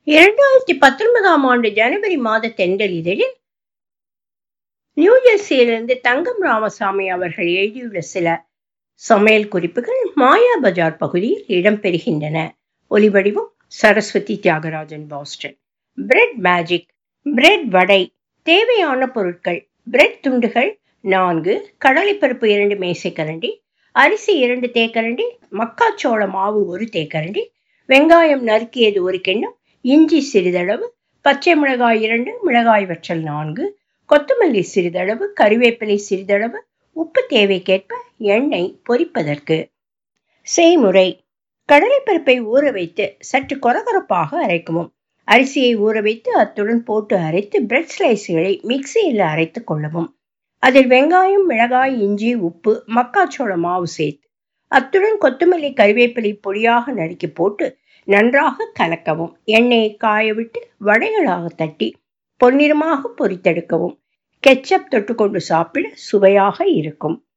இரண்டாயிரத்தி பத்தொன்பதாம் ஆண்டு ஜனவரி மாத தென்றல் இதழில் நியூஜெர்சியிலிருந்து தங்கம் ராமசாமி அவர்கள் எழுதியுள்ள சில சமையல் குறிப்புகள் மாயா பஜார் பகுதியில் இடம்பெறுகின்றன ஒலிவடிவம் Saraswathi Thiagarajan Boston bread magic bread vada தேவையான பொருட்கள் பிரெட் துண்டுகள் நான்கு கடலைப்பருப்பு இரண்டு மேசைக்கரண்டி அரிசி இரண்டு தேக்கரண்டி மக்காச்சோள மாவு ஒரு தேக்கரண்டி வெங்காயம் நறுக்கியது ஒரு கிண்ணம் இஞ்சி சிறிதளவு பச்சை மிளகாய் இரண்டு மிளகாய் வற்றல் நான்கு கொத்தமல்லி சிறிதளவு கறிவேப்பிலை சிறிதளவு உப்பு தேவைக்கேற்ப எண்ணெய் பொரிப்பதற்கு செய்முறை கடலைப்பருப்பை ஊற வைத்து சற்று கொரகொரப்பாக அரைக்கவும் அரிசியை ஊற வைத்து அத்துடன் போட்டு அரைத்து பிரெட் ஸ்லைஸ்களை மிக்சியில் அரைத்து கொள்ளவும் அதில் வெங்காயம் மிளகாய் இஞ்சி உப்பு மக்காச்சோள மாவு சேர்த்து அத்துடன் கொத்தமல்லி கறிவேப்பிலை பொடியாக நறுக்கி போட்டு நன்றாக கலக்கவும் எண்ணெயை காய விட்டு வடைகளாக தட்டி பொன்னிறமாக பொரித்தெடுக்கவும் கெச்சப் தொட்டுக்கொண்டு சாப்பிட சுவையாக இருக்கும்